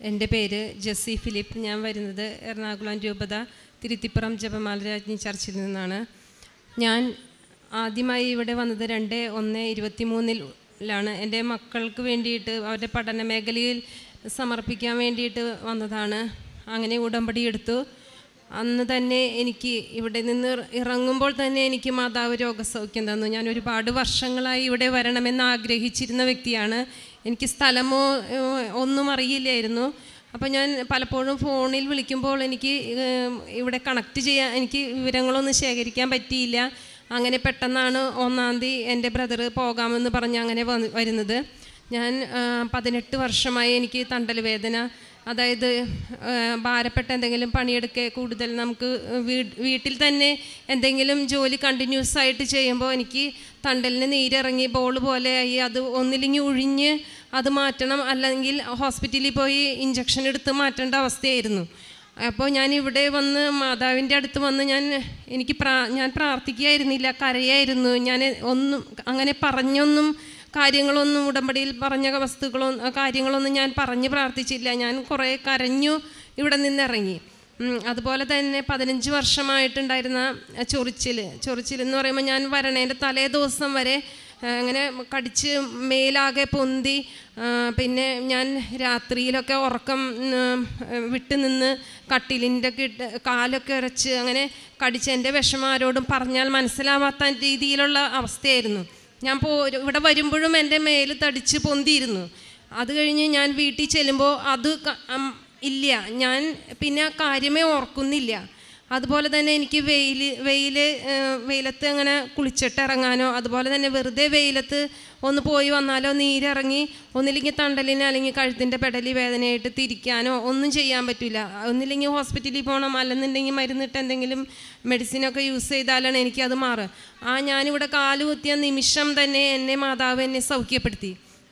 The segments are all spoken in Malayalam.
എൻ്റെ പേര് ജെസ്സി ഫിലിപ്പ് ഞാൻ വരുന്നത് എറണാകുളം രൂപത തിരുത്തിപ്പുറം ജപമാല രാജ്ഞി ചർച്ചിൽ നിന്നാണ് ഞാൻ ആദ്യമായി ഇവിടെ വന്നത് രണ്ട് ഒന്ന് ഇരുപത്തി മൂന്നിലാണ് എൻ്റെ മക്കൾക്ക് വേണ്ടിയിട്ട് അവരുടെ പഠന മേഖലയിൽ സമർപ്പിക്കാൻ വേണ്ടിയിട്ട് വന്നതാണ് അങ്ങനെ ഉടമ്പടി എടുത്തു അന്ന് തന്നെ എനിക്ക് ഇവിടെ നിന്ന് ഇറങ്ങുമ്പോൾ തന്നെ എനിക്ക് മാതാവ് രോഗസൗഖ്യം തന്നു ഞാൻ ഒരുപാട് വർഷങ്ങളായി ഇവിടെ വരണമെന്ന് ആഗ്രഹിച്ചിരുന്ന വ്യക്തിയാണ് എനിക്ക് സ്ഥലമോ ഏഹ്, ഒന്നും അറിയില്ലായിരുന്നു അപ്പോൾ ഞാൻ പലപ്പോഴും ഫോണിൽ വിളിക്കുമ്പോൾ എനിക്ക് ഏഹ്, ഇവിടെ കണക്ട് ചെയ്യാൻ എനിക്ക് വിവരങ്ങളൊന്നും ശേഖരിക്കാൻ പറ്റിയില്ല അങ്ങനെ പെട്ടെന്നാണ് ഒന്നാം തീയതി എൻ്റെ ബ്രദർ പോകാമെന്ന് പറഞ്ഞ് അങ്ങനെ വന്ന് വരുന്നത് ഞാൻ ആ, പതിനെട്ട് വർഷമായി എനിക്ക് തണ്ടൽ വേദന അതായത് ആ, ഭാരപ്പെട്ട എന്തെങ്കിലും പണിയെടുക്കുക കൂടുതൽ നമുക്ക് വീ- വീട്ടിൽ തന്നെ എന്തെങ്കിലും ജോലി കണ്ടിന്യൂസ് ആയിട്ട് ചെയ്യുമ്പോൾ എനിക്ക് തണ്ടലിന് നീരിറങ്ങി ബോൾ പോലെ ആയി അത് ഒന്നില്ലെങ്കിൽ ഒഴിഞ്ഞ് അത് മാറ്റണം അല്ലെങ്കിൽ ഹോസ്പിറ്റലിൽ പോയി ഇഞ്ചക്ഷൻ എടുത്ത് മാറ്റേണ്ട അവസ്ഥയായിരുന്നു അപ്പോൾ ഞാൻ ഇവിടെ വന്ന് മാതാവിൻ്റെ അടുത്ത് വന്ന് ഞാൻ എനിക്ക് പ്രാ ഞാൻ പ്രാർത്ഥിക്കുകയായിരുന്നില്ല കരയായിരുന്നു ഞാൻ ഒന്നും അങ്ങനെ പറഞ്ഞൊന്നും കാര്യങ്ങളൊന്നും ഉടമ്പടിയിൽ പറഞ്ഞ വസ്തുക്കളൊന്നും കാര്യങ്ങളൊന്നും ഞാൻ പറഞ്ഞ് പ്രാർത്ഥിച്ചില്ല ഞാൻ കുറേ കരഞ്ഞു ഇവിടെ നിന്നിറങ്ങി ഉം, അതുപോലെ തന്നെ പതിനഞ്ച് വർഷമായിട്ടുണ്ടായിരുന്ന ചൊറിച്ചിൽ ചൊറിച്ചിൽ എന്ന് പറയുമ്പോൾ ഞാൻ വരണേൻ്റെ തലേ ദിവസം വരെ ആ, അങ്ങനെ കടിച്ച് മേലാകെ പൊന്തി ആ, പിന്നെ ഞാൻ രാത്രിയിലൊക്കെ ഉറക്കം ഉം, വിട്ട് നിന്ന് കട്ടിലിൻ്റെ ഒക്കെ ഇട്ട് കാലൊക്കെ ഉരച്ച് അങ്ങനെ കടിച്ച് എൻ്റെ വിഷമം ആരോടും പറഞ്ഞാൽ മനസ്സിലാവാത്ത രീതിയിലുള്ള അവസ്ഥയായിരുന്നു ഞാൻ പോ ഇവിടെ വരുമ്പോഴും എൻ്റെ മേല് തടിച്ച് പൊന്തിയിരുന്നു അത് കഴിഞ്ഞ് ഞാൻ വീട്ടിൽ ചെല്ലുമ്പോൾ അത് ക- അം, ഇല്ല ഞാൻ പിന്നെ ആ കാര്യമേ ഓർക്കുന്നില്ല അതുപോലെ തന്നെ എനിക്ക് വെയിൽ വെയിൽ വെയിലത്ത് അങ്ങനെ കുളിച്ചിട്ട് ഇറങ്ങാനോ അതുപോലെ തന്നെ വെറുതെ വെയിലത്ത് ഒന്ന് പോയി വന്നാലോ നീരിറങ്ങി ഒന്നില്ലെങ്കിൽ തണ്ടലിന് അല്ലെങ്കിൽ കഴുത്തിൻ്റെ പെടലി വേദനയായിട്ട് തിരിക്കാനോ ഒന്നും ചെയ്യാൻ പറ്റില്ല ഒന്നില്ലെങ്കിൽ ഹോസ്പിറ്റലിൽ പോകണം അല്ലെന്നുണ്ടെങ്കിൽ മരുന്നിട്ട് എന്തെങ്കിലും മെഡിസിനൊക്കെ യൂസ് ചെയ്താലാണ് എനിക്കത് മാറുക ആ ഞാനിവിടെ കാല് കുത്തിയ നിമിഷം തന്നെ എന്നെ മാതാവ് എന്നെ സൗഖ്യപ്പെടുത്തി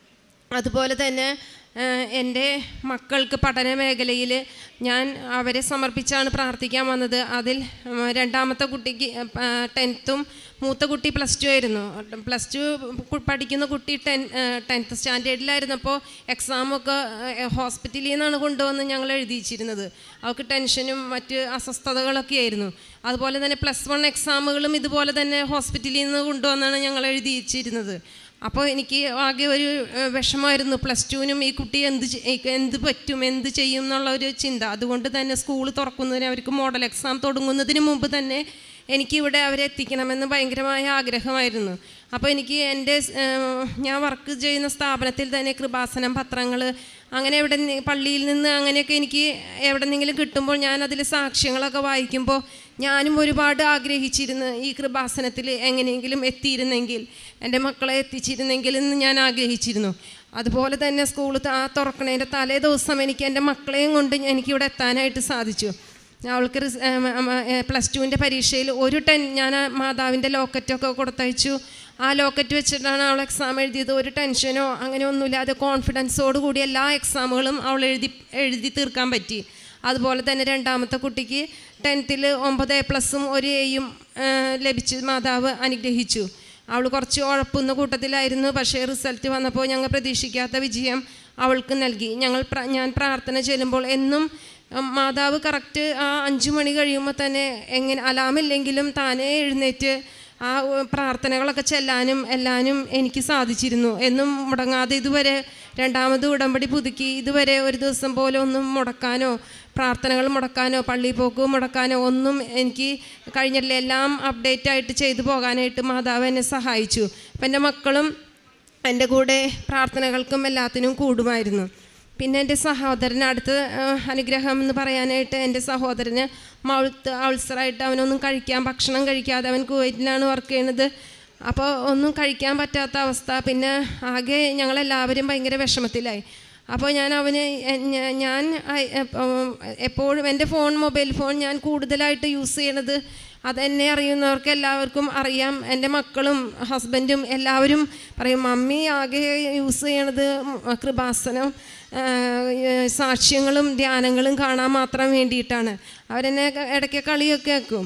അതുപോലെ തന്നെ ഏഹ്, എൻ്റെ മക്കൾക്ക് പഠന മേഖലയിൽ ഞാൻ അവരെ സമർപ്പിച്ചാണ് പ്രാർത്ഥിക്കാൻ വന്നത് അതിൽ ഉം, രണ്ടാമത്തെ കുട്ടിക്ക് ടെൻത്തും മൂത്ത കുട്ടി പ്ലസ് ടു ആയിരുന്നു പ്ലസ് ടു പഠിക്കുന്ന കുട്ടി ടെൻ ടെൻത്ത് സ്റ്റാൻഡേർഡിലായിരുന്നപ്പോൾ എക്സാമൊക്കെ ഹോസ്പിറ്റലിൽ നിന്നാണ് കൊണ്ടുവന്ന് ഞങ്ങൾ എഴുതിച്ചിരുന്നത് അവൾക്ക് ടെൻഷനും മറ്റ് അസ്വസ്ഥതകളൊക്കെ ആയിരുന്നു അതുപോലെ തന്നെ പ്ലസ് വൺ എക്സാമുകളും ഇതുപോലെ തന്നെ ഹോസ്പിറ്റലിൽ നിന്ന് കൊണ്ടുവന്നാണ് ഞങ്ങൾ എഴുതിച്ചിരുന്നത് അപ്പോൾ എനിക്ക് ആകെ ഒരു ഏഹ്, വിഷമമായിരുന്നു പ്ലസ് ടുവിനും ഈ കുട്ടി എന്ത് ചെ- ഏ- എന്ത് പറ്റും എന്ത് ചെയ്യും എന്നുള്ള ഒരു ചിന്ത അതുകൊണ്ട് തന്നെ സ്കൂൾ തുറക്കുന്നതിന് അവർക്ക് മോഡൽ എക്സാം തുടങ്ങുന്നതിന് മുമ്പ് തന്നെ എനിക്കിവിടെ അവരെ എത്തിക്കണമെന്ന് ഭയങ്കരമായ ആഗ്രഹമായിരുന്നു അപ്പോൾ എനിക്ക് എൻ്റെ സ്- ഏഹ്, ഞാൻ വർക്ക് ചെയ്യുന്ന സ്ഥാപനത്തിൽ തന്നെ കൃപാസനം പത്രങ്ങൾ അങ്ങനെ എവിടെ നി- പള്ളിയിൽ നിന്ന് അങ്ങനെയൊക്കെ എനിക്ക് എവിടെന്നെങ്കിലും കിട്ടുമ്പോൾ ഞാൻ അതിൽ സാക്ഷ്യങ്ങളൊക്കെ വായിക്കുമ്പോൾ ഞാനും ഒരുപാട് ആഗ്രഹിച്ചിരുന്നു ഈ കൃപാസനത്തിൽ എങ്ങനെയെങ്കിലും എത്തിയിരുന്നെങ്കിൽ എൻ്റെ മക്കളെ എത്തിച്ചിരുന്നെങ്കിൽ എന്ന് ഞാൻ ആഗ്രഹിച്ചിരുന്നു അതുപോലെ തന്നെ സ്കൂൾ ആ തുറക്കണേൻ്റെ തലേ ദിവസം എനിക്ക് എൻ്റെ മക്കളെയും കൊണ്ട് എനിക്കിവിടെ എത്താനായിട്ട് സാധിച്ചു അവൾക്ക് റിസ്- ഏം, ഉം, ഏ, പ്ലസ് ടുവിൻ്റെ പരീക്ഷയിൽ ഒരു ടെൻ ഞാൻ ആ മാതാവിൻ്റെ ലോക്കറ്റൊക്കെ കൊടുത്തയച്ചു ആ ലോക്കറ്റ് വെച്ചിട്ടാണ് അവൾ എക്സാം എഴുതിയത് ഒരു ടെൻഷനോ അങ്ങനെ ഒന്നുമില്ലാതെ കോൺഫിഡൻസോട് കൂടി എല്ലാ എക്സാമുകളും അവൾ എഴുതി എഴുതി തീർക്കാൻ പറ്റി അതുപോലെ തന്നെ രണ്ടാമത്തെ കുട്ടിക്ക് ടെൻത്തിൽ ഒമ്പത് എ പ്ലസും ഒരു എയും ലഭിച്ചു മാതാവ് അനുഗ്രഹിച്ചു അവൾ കുറച്ച് ഉഴപ്പുന്ന കൂട്ടത്തിലായിരുന്നു പക്ഷേ റിസൾട്ട് വന്നപ്പോൾ ഞങ്ങൾ പ്രതീക്ഷിക്കാത്ത വിജയം അവൾക്ക് നൽകി ഞങ്ങൾ പ്ര- ഞാൻ പ്രാർത്ഥന ചെല്ലുമ്പോൾ എന്നും ഉം, മാതാവ് കറക്റ്റ് ആ അഞ്ചു മണി കഴിയുമ്പോൾ തന്നെ എങ്ങനെ അലാമില്ലെങ്കിലും താനേ എഴുന്നേറ്റ് ആ ഉ- പ്രാർത്ഥനകളൊക്കെ ചെല്ലാനും എല്ലാനും എനിക്ക് സാധിച്ചിരുന്നു എന്നും മുടങ്ങാതെ ഇതുവരെ രണ്ടാമത് ഉടമ്പടി പുതുക്കി ഇതുവരെ ഒരു ദിവസം പോലും ഒന്നും മുടക്കാനോ പ്രാർത്ഥനകൾ മുടക്കാനോ പള്ളി പോക്ക് മുടക്കാനോ ഒന്നും എനിക്ക് കഴിഞ്ഞില്ല എല്ലാം അപ്ഡേറ്റ് ആയിട്ട് ചെയ്തു പോകാനായിട്ട് മാതാവ് എന്നെ സഹായിച്ചു അപ്പം എൻ്റെ മക്കളും എൻ്റെ കൂടെ പ്രാർത്ഥനകൾക്കും എല്ലാത്തിനും കൂടുമായിരുന്നു പിന്നെ എൻ്റെ സഹോദരന് അടുത്ത ആ, അനുഗ്രഹം എന്ന് പറയാനായിട്ട് എൻ്റെ സഹോദരന് മൗത്ത് അൾസറായിട്ട് അവനൊന്നും കഴിക്കാൻ ഭക്ഷണം കഴിക്കാതെ അവൻ കുവൈറ്റിലാണ് വർക്ക് ചെയ്യുന്നത് അപ്പോൾ ഒന്നും കഴിക്കാൻ പറ്റാത്ത അവസ്ഥ പിന്നെ ആകെ ഞങ്ങളെല്ലാവരും ഭയങ്കര വിഷമത്തിലായി അപ്പോൾ ഞാൻ അവന് എ- ഞ- ഞാൻ അയ്- എപ്പ- എപ്പോഴും എൻ്റെ ഫോൺ മൊബൈൽ ഫോൺ ഞാൻ കൂടുതലായിട്ട് യൂസ് ചെയ്യണത് അതെന്നെ അറിയുന്നവർക്ക് എല്ലാവർക്കും അറിയാം എൻ്റെ മക്കളും ഹസ്ബൻഡും എല്ലാവരും പറയും മമ്മി ആകെ യൂസ് ചെയ്യണത് കൃപാസനം ആ, സാക്ഷ്യങ്ങളും ധ്യാനങ്ങളും കാണാൻ മാത്രം വേണ്ടിയിട്ടാണ് അവരെന്നെ ക- ഇടയ്ക്ക് കളിയൊക്കെ ആക്കും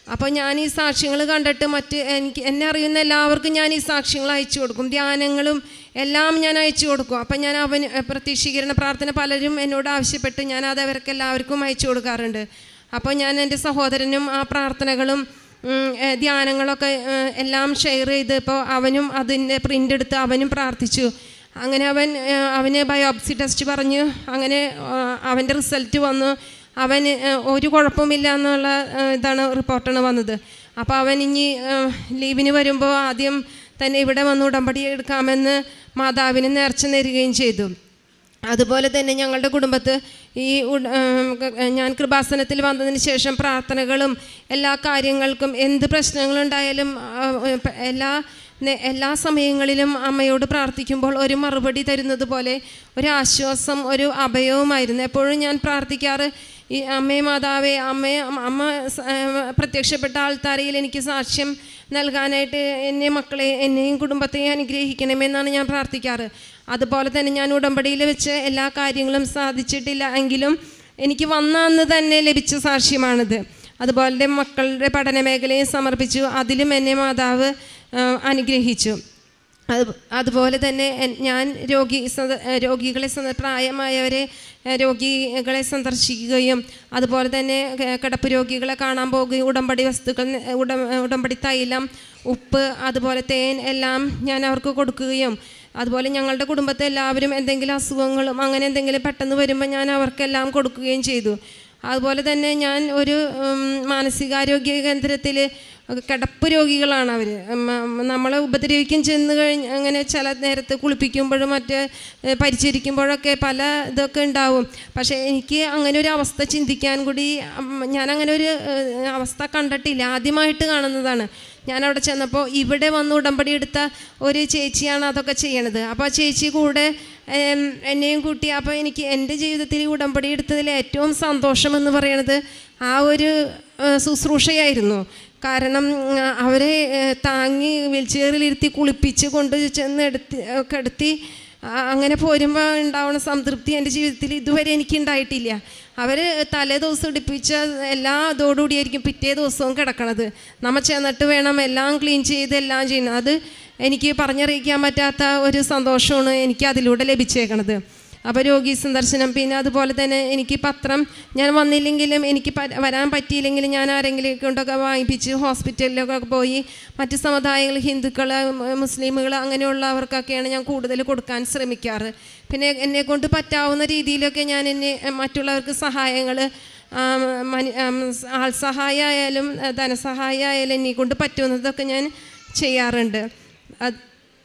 അപ്പോൾ ഞാൻ ഈ സാക്ഷ്യങ്ങൾ കണ്ടിട്ട് മറ്റ് എനിക്ക് എന്നെ അറിയുന്ന എല്ലാവർക്കും ഞാൻ ഈ സാക്ഷ്യങ്ങൾ അയച്ചു കൊടുക്കും ധ്യാനങ്ങളും എല്ലാം ഞാൻ അയച്ചു കൊടുക്കും അപ്പം ഞാൻ അവന് പ്രത്യക്ഷീകരണ പ്രാർത്ഥന പലരും എന്നോട് ആവശ്യപ്പെട്ട് ഞാൻ അത് അവർക്ക് എല്ലാവർക്കും അയച്ചു കൊടുക്കാറുണ്ട് അപ്പോൾ ഞാൻ എൻ്റെ സഹോദരനും ആ പ്രാർത്ഥനകളും ഉം, ഏ, ധ്യാനങ്ങളൊക്കെ ഏ, എല്ലാം ഷെയർ ചെയ്ത് ഇപ്പോൾ അവനും അതിൻ്റെ പ്രിൻ്റ് എടുത്ത് അവനും പ്രാർത്ഥിച്ചു അങ്ങനെ അവൻ ഏ, അവന് ബയോപ്സി ടെസ്റ്റ് പറഞ്ഞു അങ്ങനെ ആ, അവൻ്റെ റിസൾട്ട് വന്നു അവന് ഏ, ഒരു കുഴപ്പമില്ല എന്നുള്ള ഏ, ഇതാണ് റിപ്പോർട്ടാണ് വന്നത് അപ്പോൾ അവൻ ഇനി ഏ, ലീവിന് വരുമ്പോൾ ആദ്യം തന്നെ ഇവിടെ വന്ന് ഉടമ്പടി എടുക്കാമെന്ന് മാതാവിന് നേർച്ച നേരുകയും ചെയ്തു അതുപോലെ തന്നെ ഞങ്ങളുടെ കുടുംബത്ത് ഈ ഉട- ഉം, ക- ഞാൻ കൃപാസനത്തിൽ വന്നതിന് ശേഷം പ്രാർത്ഥനകളും എല്ലാ കാര്യങ്ങൾക്കും എന്ത് പ്രശ്നങ്ങളുണ്ടായാലും ആ, ഉം, പ- എല്ലാ നെ- എല്ലാ സമയങ്ങളിലും അമ്മയോട് പ്രാർത്ഥിക്കുമ്പോൾ ഒരു മറുപടി തരുന്നത് പോലെ ഒരു ആശ്വാസം ഒരു അഭയവുമായിരുന്നു എപ്പോഴും ഞാൻ പ്രാർത്ഥിക്കാറ് ഈ അമ്മേ മാതാവേ അമ്മയെ അമ്മ സ- ഏഹ് പ്രത്യക്ഷപ്പെട്ട ആൾത്താരയിൽ എനിക്ക് സാക്ഷ്യം നൽകാനായിട്ട് എന്നെ മക്കളെ എന്നെയും കുടുംബത്തെയും അനുഗ്രഹിക്കണമെന്നാണ് ഞാൻ പ്രാർത്ഥിക്കാറ് അതുപോലെ തന്നെ ഞാൻ ഉടമ്പടിയിൽ വെച്ച് എല്ലാ കാര്യങ്ങളും സാധിച്ചിട്ടില്ല എങ്കിലും എനിക്ക് വന്ന അന്ന് തന്നെ ലഭിച്ച സാക്ഷ്യമാണിത് അതുപോലെ തന്നെ മക്കളുടെ പഠന മേഖലയെ സമർപ്പിച്ചു അതിലും എന്നെ മാതാവ് ആ, അനുഗ്രഹിച്ചു അത് അതുപോലെ തന്നെ എൻ- ഞാൻ രോഗി സന്ദ- രോഗികളെ സന്ദ പ്രായമായവരെ ഏഹ്, രോഗികളെ സന്ദർശിക്കുകയും അതുപോലെ തന്നെ ക- കിടപ്പ് രോഗികളെ കാണാൻ പോകുകയും ഉടമ്പടി വസ്തുക്കൾ ന- ഉട ഉടമ്പടി തൈലം ഉപ്പ് അതുപോലെ തേൻ എല്ലാം ഞാൻ അവർക്ക് കൊടുക്കുകയും അതുപോലെ ഞങ്ങളുടെ കുടുംബത്തെ എല്ലാവരും എന്തെങ്കിലും അസുഖങ്ങളും അങ്ങനെ എന്തെങ്കിലും പെട്ടെന്ന് വരുമ്പോൾ ഞാൻ അവർക്കെല്ലാം കൊടുക്കുകയും ചെയ്തു അതുപോലെ തന്നെ ഞാൻ ഒരു ഉം, മാനസികാരോഗ്യ കേന്ദ്രത്തിൽ കിടപ്പ് രോഗികളാണ് അവർ നമ്മളെ ഉപദ്രവിക്കും ചെന്ന് കഴിഞ്ഞ് അങ്ങനെ ചില നേരത്ത് കുളിപ്പിക്കുമ്പോഴും മറ്റ് ഏ, പരിചരിക്കുമ്പോഴൊക്കെ പല ഇതൊക്കെ ഉണ്ടാവും പക്ഷേ എനിക്ക് അങ്ങനെ ഒരു അവസ്ഥ ചിന്തിക്കാൻ കൂടി ഉം, ഞാൻ അങ്ങനെ ഒരു ഏ, അവസ്ഥ കണ്ടിട്ടില്ല ആദ്യമായിട്ട് കാണുന്നതാണ് ഞാൻ അവിടെ ചെന്നപ്പോൾ ഇവിടെ വന്ന് ഉടമ്പടി എടുത്ത ഒരു ചേച്ചിയാണ് അതൊക്കെ ചെയ്യണത് അപ്പോൾ ആ ചേച്ചി കൂടെ ഏം, എന്നെയും കൂട്ടി അപ്പോൾ എനിക്ക് എൻ്റെ ജീവിതത്തിൽ ഈ ഉടമ്പടി എടുത്തതിൽ ഏറ്റവും സന്തോഷം എന്ന് പറയണത് ആ ഒരു ഏ, ശുശ്രൂഷയായിരുന്നു കാരണം ഉം, അവരെ ഏ, താങ്ങി വീൽചെയറിലിരുത്തി കുളിപ്പിച്ച് കൊണ്ട് ചെന്ന് എടുത്തി കിടത്തി ആ, അങ്ങനെ പോരുമ്പോൾ ഉണ്ടാവുന്ന സംതൃപ്തി എൻ്റെ ജീവിതത്തിൽ ഇതുവരെ എനിക്ക് ഉണ്ടായിട്ടില്ല അവർ തലേ ദിവസം ഇടിപ്പിച്ച എല്ലാ ഇതോടുകൂടിയായിരിക്കും പിറ്റേ ദിവസവും കിടക്കണത് നമ്മൾ ചെന്നിട്ട് വേണം എല്ലാം ക്ലീൻ ചെയ്ത് എല്ലാം ചെയ്യണം അത് എനിക്ക് പറഞ്ഞറിയിക്കാൻ പറ്റാത്ത ഒരു സന്തോഷമാണ് എനിക്ക് അതിലൂടെ ലഭിച്ചേക്കണത് അപ്പോൾ രോഗി സന്ദർശനം പിന്നെ അതുപോലെ തന്നെ എനിക്ക് പത്രം ഞാൻ വന്നില്ലെങ്കിലും എനിക്ക് പ- വരാൻ പറ്റിയില്ലെങ്കിലും ഞാൻ ആരെങ്കിലും കൊണ്ടൊക്കെ വാങ്ങിപ്പിച്ച് ഹോസ്പിറ്റലിലൊക്കെ പോയി മറ്റ് സമുദായങ്ങൾ ഹിന്ദുക്കൾ മുസ്ലിമുകൾ അങ്ങനെയുള്ളവർക്കൊക്കെയാണ് ഞാൻ കൂടുതൽ കൊടുക്കാൻ ശ്രമിക്കാറ് പിന്നെ എന്നെ കൊണ്ട് പറ്റാവുന്ന രീതിയിലൊക്കെ ഞാൻ എന്നെ മറ്റുള്ളവർക്ക് സഹായങ്ങൾ ആൾ സഹായമായാലും ധനസഹായമായാലും എന്നെ കൊണ്ട് പറ്റുന്നതൊക്കെ ഞാൻ ചെയ്യാറുണ്ട് അത്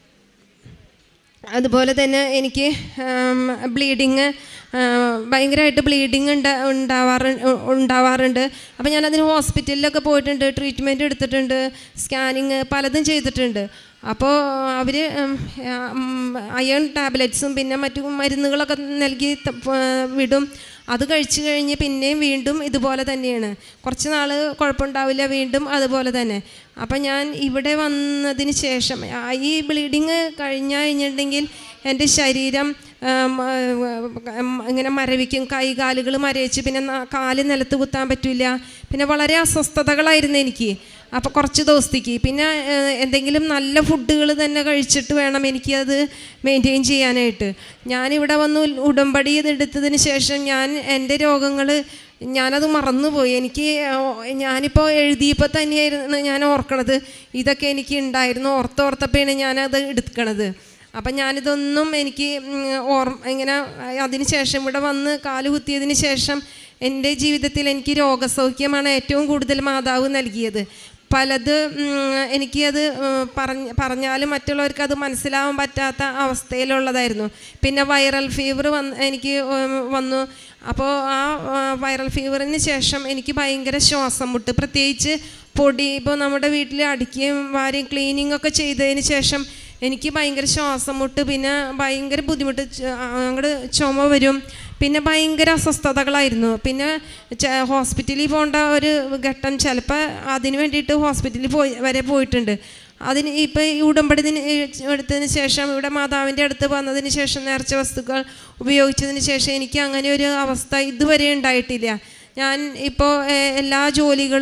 അതുപോലെ തന്നെ എനിക്ക് ബ്ലീഡിങ് ഭയങ്കരമായിട്ട് ബ്ലീഡിങ് ഉണ്ടാ ഉണ്ടാവാറ് ഉണ്ടാവാറുണ്ട് അപ്പോൾ ഞാനതിന് ഹോസ്പിറ്റലിലൊക്കെ പോയിട്ടുണ്ട് ട്രീറ്റ്മെൻറ്റ് എടുത്തിട്ടുണ്ട് സ്കാനിങ് പലതും ചെയ്തിട്ടുണ്ട് അപ്പോൾ അവർ അയൺ ടാബ്ലറ്റ്സും പിന്നെ മറ്റു മരുന്നുകളൊക്കെ നൽകി ത- പ- വിടും അത് കഴിച്ചു കഴിഞ്ഞ് പിന്നെയും വീണ്ടും ഇതുപോലെ തന്നെയാണ് കുറച്ച് നാൾ കുഴപ്പമുണ്ടാവില്ല വീണ്ടും അതുപോലെ തന്നെ അപ്പം ഞാൻ ഇവിടെ വന്നതിന് ശേഷം ആ, ഈ ബ്ലീഡിങ് കഴിഞ്ഞു കഴിഞ്ഞിട്ടുണ്ടെങ്കിൽ എൻ്റെ ശരീരം ആം, ആ, ഉം, ഇങ്ങനെ മരവിക്കും കൈകാലുകൾ മരവിച്ച് പിന്നെ ന- കാല് നിലത്ത് കുത്താൻ പറ്റില്ല പിന്നെ വളരെ അസ്വസ്ഥതകളായിരുന്നു എനിക്ക് അപ്പോൾ കുറച്ച് ദിവസത്തേക്ക് പിന്നെ ഏഹ്, എന്തെങ്കിലും നല്ല ഫുഡുകൾ തന്നെ കഴിച്ചിട്ട് വേണം എനിക്കത് മെയിൻറ്റെയിൻ ചെയ്യാനായിട്ട് ഞാനിവിടെ വന്ന് ഉൽ- ഉടമ്പടി ഇത് എടുത്തതിന് ശേഷം ഞാൻ എൻ്റെ രോഗങ്ങൾ ഞാനത് മറന്നുപോയി എനിക്ക് ഏഹ്, ഞാനിപ്പോൾ എഴുതിയപ്പോൾ തന്നെയായിരുന്നു ഞാൻ ഓർക്കണത് ഇതൊക്കെ എനിക്ക് ഉണ്ടായിരുന്നു ഓർത്തോർത്തപ്പോഴാണ് ഞാനത് എടുക്കണത് അപ്പം ഞാനിതൊന്നും എനിക്ക് ഉം, ഓർ ഇങ്ങനെ അതിന് ശേഷം ഇവിടെ വന്ന് കാല് കുത്തിയതിന് ശേഷം എൻ്റെ ജീവിതത്തിൽ എനിക്ക് രോഗസൗഖ്യമാണ് ഏറ്റവും കൂടുതൽ മാതാവ് നൽകിയത് പലത് ഉം, എനിക്കത് ഉം, പറഞ്ഞ് പറഞ്ഞാലും മറ്റുള്ളവർക്ക് അത് മനസ്സിലാവാൻ പറ്റാത്ത അവസ്ഥയിലുള്ളതായിരുന്നു പിന്നെ വൈറൽ ഫീവർ വന്ന് എനിക്ക് ഉം, വന്നു അപ്പോൾ ആ ആ, വൈറൽ ഫീവറിന് ശേഷം എനിക്ക് ഭയങ്കര ശ്വാസം മുട്ട് പ്രത്യേകിച്ച് പൊടി ഇപ്പോൾ നമ്മുടെ വീട്ടിൽ അടിക്കുകയും വാരിയും ക്ലീനിങ് ഒക്കെ ചെയ്തതിന് ശേഷം എനിക്ക് ഭയങ്കര ശ്വാസം മുട്ട് പിന്നെ ഭയങ്കര ബുദ്ധിമുട്ട് ച- അങ്ങോട്ട് ചുമ വരും പിന്നെ ഭയങ്കര അസ്വസ്ഥതകളായിരുന്നു പിന്നെ ച- ഹോസ്പിറ്റലിൽ പോകേണ്ട ഒരു ഘട്ടം ചിലപ്പോൾ അതിന് വേണ്ടിയിട്ട് ഹോസ്പിറ്റലിൽ പോയി വരെ പോയിട്ടുണ്ട് അതിന് ഇപ്പോൾ ഈ ഉടമ്പടി ദിന- എടുത്തതിന് ശേഷം ഇവിടെ മാതാവിൻ്റെ അടുത്ത് വന്നതിന് ശേഷം നേർച്ച വസ്തുക്കൾ ഉപയോഗിച്ചതിന് ശേഷം എനിക്ക് അങ്ങനെ ഒരു അവസ്ഥ ഇതുവരെ ഉണ്ടായിട്ടില്ല ഞാൻ ഇപ്പോൾ എല്ലാ ജോലികളും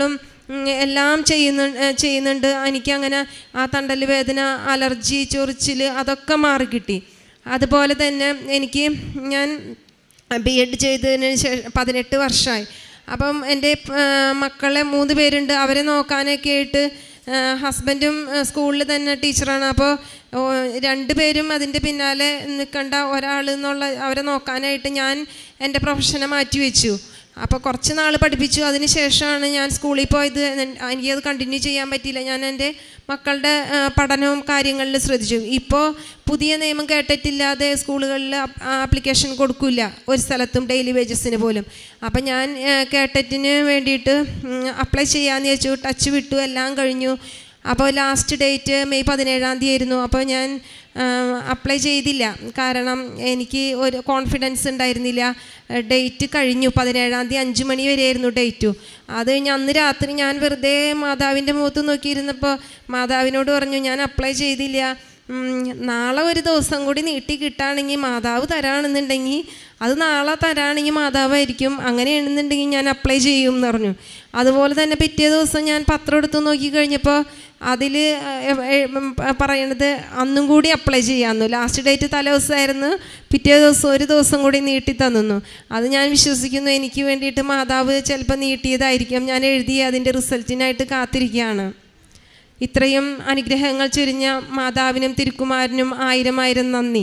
ഉം, എല്ലാം ചെയ്യുന്നു ഏ, ചെയ്യുന്നുണ്ട് എനിക്കങ്ങനെ ആ തണ്ടൽ വേദന അലർജി ചൊറിച്ചിൽ അതൊക്കെ മാറിക്കിട്ടി അതുപോലെ തന്നെ എനിക്ക് ഞാൻ ബി എഡ് ചെയ്തതിന് ശേഷം പതിനെട്ട് വർഷമായി അപ്പം എൻ്റെ ആ, മക്കളെ മൂന്ന് പേരുണ്ട് അവരെ നോക്കാനൊക്കെ ആയിട്ട് ആ, ഹസ്ബൻഡും ആ, സ്കൂളിൽ തന്നെ ടീച്ചറാണ് അപ്പോൾ ഓ, രണ്ടുപേരും അതിൻ്റെ പിന്നാലെ നിൽക്കേണ്ട ഒരാൾ എന്നുള്ള അവരെ നോക്കാനായിട്ട് ഞാൻ എൻ്റെ പ്രൊഫഷനെ മാറ്റി വെച്ചു അപ്പോൾ കുറച്ച് നാൾ പഠിപ്പിച്ചു അതിന് ശേഷമാണ് ഞാൻ സ്കൂളിൽ പോയത് എൻ- എനിക്കത് കണ്ടിന്യൂ ചെയ്യാൻ പറ്റിയില്ല ഞാൻ എൻ്റെ മക്കളുടെ ആ, പഠനവും കാര്യങ്ങളിൽ ശ്രദ്ധിച്ചു ഇപ്പോൾ പുതിയ നിയമം കേട്ടിട്ടില്ലാതെ സ്കൂളുകളിൽ ആപ്ലിക്കേഷൻ കൊടുക്കില്ല ഒരു സ്ഥലത്തും ഡെയിലി വേജസിന് പോലും അപ്പം ഞാൻ കേട്ടറ്റിന് വേണ്ടിയിട്ട് അപ്ലൈ ചെയ്യാമെന്ന് വെച്ചു ടച്ച് വിട്ടു എല്ലാം കഴിഞ്ഞു അപ്പോൾ ലാസ്റ്റ് ഡേറ്റ് മെയ് പതിനേഴാം തീയതി ആയിരുന്നു അപ്പോൾ ഞാൻ അപ്ലൈ ചെയ്തില്ല കാരണം എനിക്ക് ഒരു കോൺഫിഡൻസ് ഉണ്ടായിരുന്നില്ല ഡേറ്റ് കഴിഞ്ഞു പതിനേഴാം തീയതി അഞ്ച് മണി വരെയായിരുന്നു ഡേറ്റു അത് കഴിഞ്ഞ് അന്ന് രാത്രി ഞാൻ വെറുതെ മാതാവിൻ്റെ മുഖത്ത് നോക്കിയിരുന്നപ്പോൾ മാതാവിനോട് പറഞ്ഞു ഞാൻ അപ്ലൈ ചെയ്തില്ല ഉം, നാളെ ഒരു ദിവസം കൂടി നീട്ടി കിട്ടുകയാണെങ്കിൽ മാതാവ് തരാണെന്നുണ്ടെങ്കിൽ അത് നാളെ തരാണെങ്കിൽ മാതാവായിരിക്കും അങ്ങനെയാണെന്നുണ്ടെങ്കിൽ ഞാൻ അപ്ലൈ ചെയ്യും എന്ന് പറഞ്ഞു അതുപോലെ തന്നെ പിറ്റേ ദിവസം ഞാൻ പത്രം എടുത്ത് നോക്കി കഴിഞ്ഞപ്പോൾ അതിൽ പറയണത് അന്നും കൂടി അപ്ലൈ ചെയ്യാമെന്നു ലാസ്റ്റ് ഡേറ്റ് തലേ ദിവസമായിരുന്നു പിറ്റേ ദിവസം ഒരു ദിവസം കൂടി നീട്ടി തന്നു അത് ഞാൻ വിശ്വസിക്കുന്നു എനിക്ക് വേണ്ടിയിട്ട് മാതാവ് ചിലപ്പോൾ നീട്ടിയതായിരിക്കും ഞാൻ എഴുതി അതിൻ്റെ റിസൾട്ടിനായിട്ട് കാത്തിരിക്കുകയാണ് ഇത്രയും അനുഗ്രഹങ്ങൾ ചൊരിഞ്ഞ മാതാവിനും തിരുക്കുമാരനും ആയിരം ആയിരം നന്ദി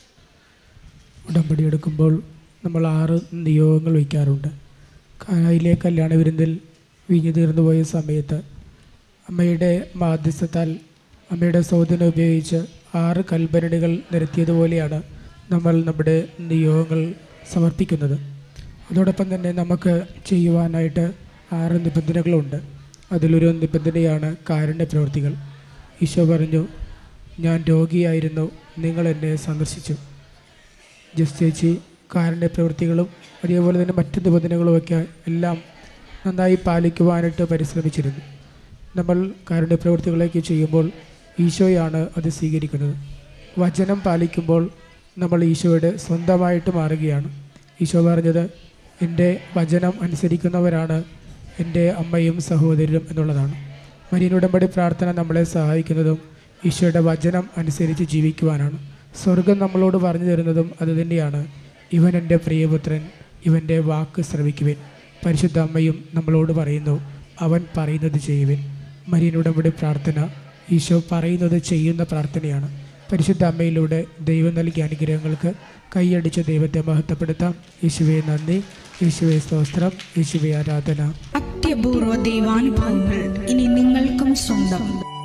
ഉടമ്പടി എടുക്കുമ്പോൾ നമ്മൾ ആറ് നിയോഗങ്ങൾ വയ്ക്കാറുണ്ട് കാനായിലെ കല്യാണ വിരുന്നിൽ വീഞ്ഞു തീർന്നു പോയ സമയത്ത് അമ്മയുടെ മാധ്യസ്ഥത്താൽ അമ്മയുടെ സൗദിനെ ഉപയോഗിച്ച് ആറ് കൽഭരണികൾ നിരത്തിയതുപോലെയാണ് നമ്മൾ നമ്മുടെ നിയോഗങ്ങൾ സമർപ്പിക്കുന്നത് അതോടൊപ്പം തന്നെ നമുക്ക് ചെയ്യുവാനായിട്ട് ആറ് നിബന്ധനകളുണ്ട് അതിലൊരു നിബന്ധനയാണ് കാരുണ്യ പ്രവൃത്തികൾ ഈശോ പറഞ്ഞു ഞാൻ രോഗിയായിരുന്നു നിങ്ങൾ എന്നെ സന്ദർശിച്ചു ജസ്റ്റ് ചേച്ചി കാരുണ്യ പ്രവൃത്തികളും അതേപോലെ തന്നെ മറ്റു നിബന്ധനകളുമൊക്കെ എല്ലാം നന്നായി പാലിക്കുവാനായിട്ട് പരിശ്രമിച്ചിരുന്നു നമ്മൾ കാരുണ്യ പ്രവൃത്തികളൊക്കെ ചെയ്യുമ്പോൾ ഈശോയാണ് അത് സ്വീകരിക്കുന്നത് വചനം പാലിക്കുമ്പോൾ നമ്മൾ ഈശോയുടെ സ്വന്തമായിട്ട് മാറുകയാണ് ഈശോ പറഞ്ഞത് എൻ്റെ വചനം അനുസരിക്കുന്നവരാണ് എൻ്റെ അമ്മയും സഹോദരരും എന്നുള്ളതാണ് മരിയൻ ഉടമ്പടി പ്രാർത്ഥന നമ്മളെ സഹായിക്കുന്നതും ഈശോയുടെ വചനം അനുസരിച്ച് ജീവിക്കുവാനാണ് സ്വർഗം നമ്മളോട് പറഞ്ഞു തരുന്നതും അത് തന്നെയാണ് ഇവൻ എൻ്റെ പ്രിയപുത്രൻ ഇവൻ്റെ വാക്ക് ശ്രവിക്കുവിൻ പരിശുദ്ധ അമ്മയും നമ്മളോട് പറയുന്നു അവൻ പറയുന്നത് ചെയ്യുവിൻ മരിയൻ ഉടമ്പടി പ്രാർത്ഥന ഈശോ പറയുന്നത് ചെയ്യുന്ന പ്രാർത്ഥനയാണ് പരിശുദ്ധ അമ്മയിലൂടെ ദൈവം നൽകിയ അനുഗ്രഹങ്ങൾക്ക് കൈയടിച്ച് ദൈവത്തെ മഹത്വപ്പെടുത്താം യേശുവെ നന്ദി യേശുവെ സ്തോത്രം യേശുവെ ആരാധന അത്യപൂർവ ദൈവാനുഭവങ്ങൾ ഇനി നിങ്ങൾക്കും സ്വന്തം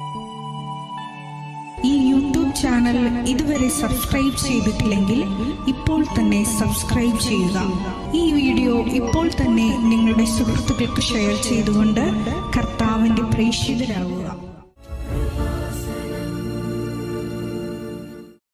ഈ യൂട്യൂബ് ചാനൽ ഇതുവരെ സബ്സ്ക്രൈബ് ചെയ്തിട്ടില്ലെങ്കിൽ ഇപ്പോൾ തന്നെ സബ്സ്ക്രൈബ് ചെയ്യുക ഈ വീഡിയോ ഇപ്പോൾ തന്നെ നിങ്ങളുടെ സുഹൃത്തുക്കൾക്ക് ഷെയർ ചെയ്തുകൊണ്ട് കർത്താവിൻ്റെ പ്രേക്ഷിതരാകുക